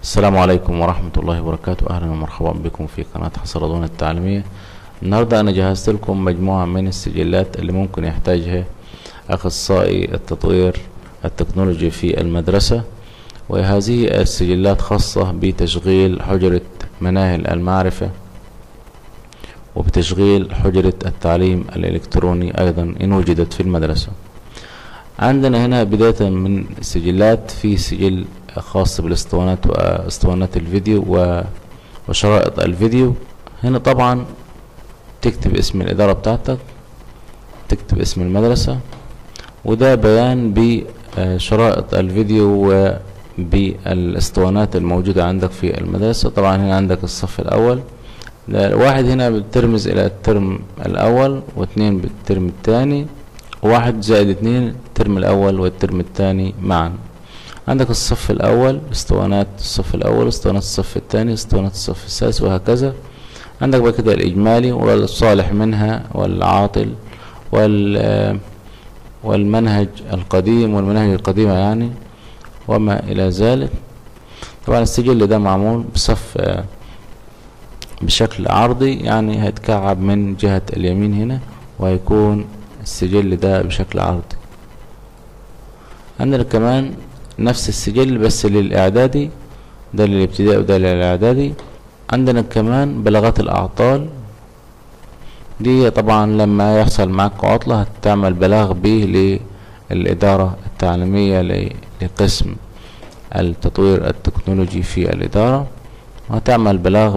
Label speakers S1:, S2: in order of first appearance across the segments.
S1: السلام عليكم ورحمة الله وبركاته أهلا ومرحبا بكم في قناة حصرضون التعليمية النهاردة أنا جهزت لكم مجموعة من السجلات اللي ممكن يحتاجها أخصائي التطوير التكنولوجي في المدرسة وهذه السجلات خاصة بتشغيل حجرة مناهل المعرفة وبتشغيل حجرة التعليم الإلكتروني أيضا إن وجدت في المدرسة عندنا هنا بداية من السجلات في سجل خاص بالاسطوانات واسطوانات الفيديو وشرائط الفيديو هنا طبعا تكتب اسم الإدارة بتاعتك تكتب اسم المدرسة وده بيان بشرائط الفيديو وبالاسطوانات الموجودة عندك في المدرسة طبعا هنا عندك الصف الأول واحد هنا بترمز إلى الترم الأول واثنين بالترم الثاني واحد زائد اتنين الترم الأول والترم الثاني معا عندك الصف الأول اسطوانات الصف الأول اسطوانات الصف الثاني اسطوانات الصف السادس وهكذا عندك بقى كده الإجمالي والصالح منها والعاطل وال والمنهج القديم والمناهج القديمة يعني وما إلى ذلك طبعا السجل ده معمول بصف بشكل عرضي يعني هيتكعب من جهة اليمين هنا وهيكون السجل ده بشكل عرضي عندنا كمان نفس السجل بس للإعدادي ده للابتدائي وده للإعدادي عندنا كمان بلاغات الأعطال دي طبعا لما يحصل معك عطلة هتعمل بلاغ به للإدارة التعليمية لقسم التطوير التكنولوجي في الإدارة وهتعمل بلاغ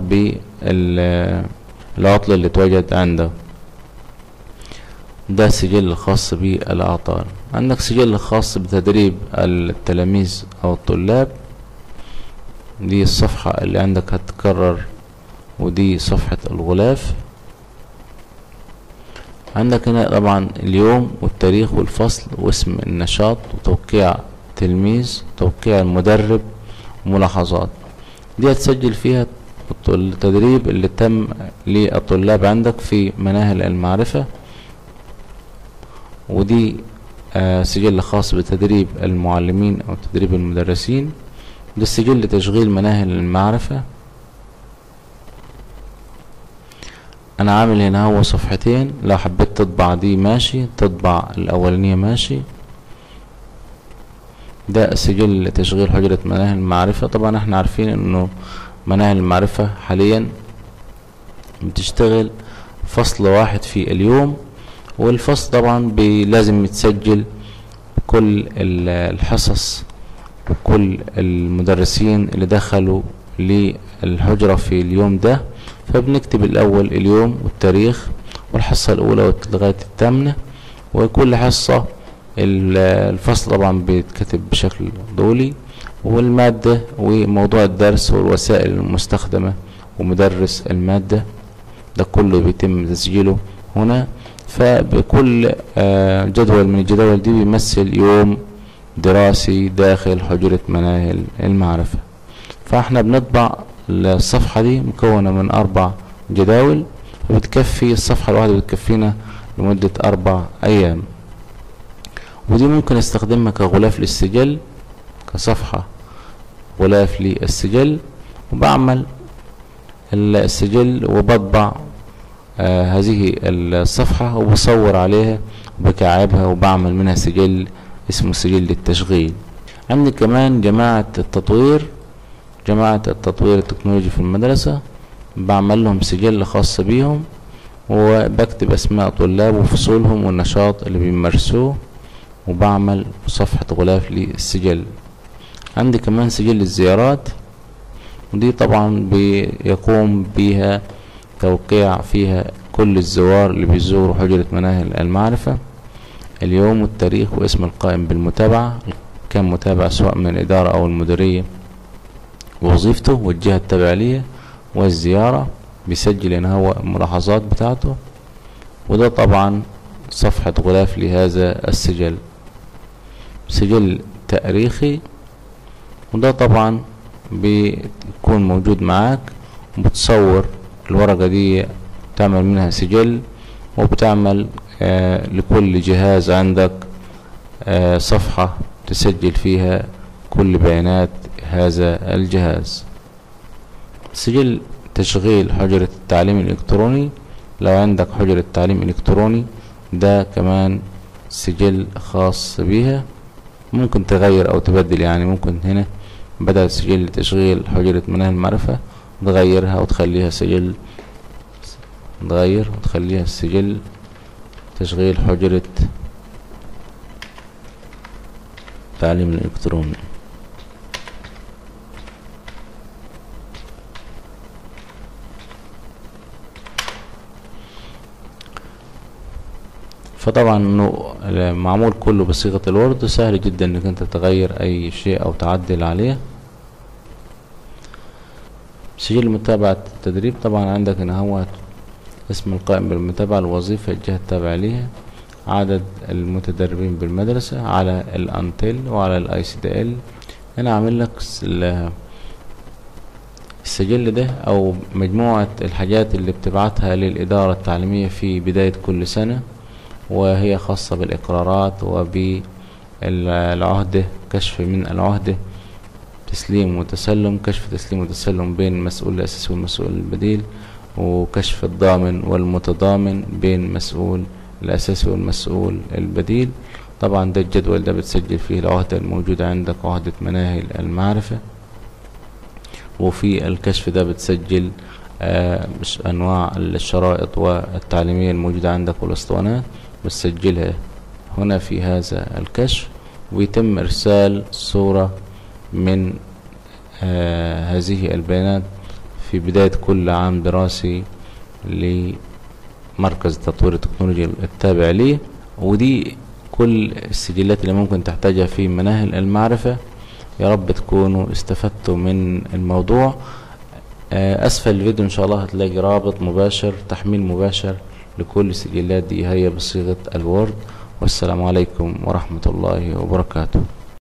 S1: بالعطل اللي توجد عنده ده سجل خاص بالأعطال عندك سجل خاص بتدريب التلاميذ أو الطلاب دي الصفحة اللي عندك هتكرر ودي صفحة الغلاف عندك هنا طبعا اليوم والتاريخ والفصل واسم النشاط وتوقيع تلميذ توقيع المدرب وملاحظات دي هتسجل فيها التدريب اللي تم للطلاب عندك في مناهل المعرفة ودي آه سجل خاص بتدريب المعلمين أو تدريب المدرسين ده السجل لتشغيل مناهل المعرفة أنا عامل هنا هو صفحتين لو حبيت تطبع دي ماشي تطبع الأولانية ماشي ده سجل لتشغيل حجرة مناهل المعرفة طبعا احنا عارفين انه مناهل المعرفة حاليا بتشتغل فصل واحد في اليوم والفصل طبعا لازم يتسجل كل الحصص وكل المدرسين اللي دخلوا للحجرة في اليوم ده فبنكتب الأول اليوم والتاريخ والحصة الأولى لغاية الثامنة وكل حصة الفصل طبعا بيتكتب بشكل دولي والمادة وموضوع الدرس والوسائل المستخدمة ومدرس المادة ده كله بيتم تسجيله هنا فبكل جدول من الجداول دي بيمثل يوم دراسي داخل حجرة مناهل المعرفة فاحنا بنطبع الصفحة دي مكونة من أربع جداول وبتكفي الصفحة الواحدة بتكفينا لمدة أربع أيام ودي ممكن استخدمها كغلاف للسجل كصفحة غلاف للسجل وبعمل السجل وبطبع آه هذه الصفحة وبصور عليها وبكعبها وبعمل منها سجل اسمه سجل للتشغيل عندي كمان جماعة التطوير جماعة التطوير التكنولوجي في المدرسة بعمل لهم سجل خاص بيهم وبكتب اسماء طلاب وفصولهم والنشاط اللي بيمارسوه وبعمل صفحة غلاف للسجل عندي كمان سجل الزيارات ودي طبعا بيقوم بها توقيع فيها كل الزوار اللي بيزوروا حجرة مناهل المعرفة اليوم والتاريخ واسم القائم بالمتابعة كان متابع سواء من الإدارة أو المديرية ووظيفته والجهة التابعة ليه والزيارة بيسجل هنا هو الملاحظات بتاعته وده طبعا صفحة غلاف لهذا السجل سجل تاريخي وده طبعا بيكون موجود معاك وبتصور الورقة دي تعمل منها سجل وبتعمل آه لكل جهاز عندك آه صفحة تسجل فيها كل بيانات هذا الجهاز سجل تشغيل حجرة التعليم الإلكتروني لو عندك حجرة تعليم إلكتروني ده كمان سجل خاص بيها ممكن تغير أو تبدل يعني ممكن هنا بدل سجل تشغيل حجرة مناهل المعرفة تغيرها وتخليها سجل تغير وتخليها سجل تشغيل حجرة التعليم الإلكتروني فطبعا انه معمول كله بصيغة الوورد سهل جدا انك انت تغير اي شيء او تعدل عليه سجل متابعة التدريب طبعا عندك هنا هو اسم القائم بالمتابعة الوظيفة الجهة التابعة ليها عدد المتدربين بالمدرسة على الانتل وعلى الاي سي دي ال هنا عامل لك السجل ده او مجموعة الحاجات اللي بتبعتها للادارة التعليمية في بداية كل سنة وهي خاصة بالاقرارات وبالعهدة كشف من العهدة تسليم وتسلم كشف تسليم وتسلم بين المسؤول الاساسي والمسؤول البديل وكشف الضامن والمتضامن بين المسؤول الأساسي والمسؤول البديل طبعا ده الجدول ده بتسجل فيه العهدة الموجودة عندك عهدة مناهل المعرفة وفي الكشف ده بتسجل آه مش أنواع الشرائط والتعليمية الموجودة عندك والاسطوانات بتسجلها هنا في هذا الكشف ويتم إرسال صورة من آه هذه البيانات في بداية كل عام دراسي لمركز تطوير التكنولوجيا التابع ليه ودي كل السجلات اللي ممكن تحتاجها في مناهل المعرفة يا رب تكونوا استفدتوا من الموضوع أسفل الفيديو إن شاء الله هتلاقي رابط مباشر تحميل مباشر لكل السجلات دي هي بصيغة الوورد والسلام عليكم ورحمة الله وبركاته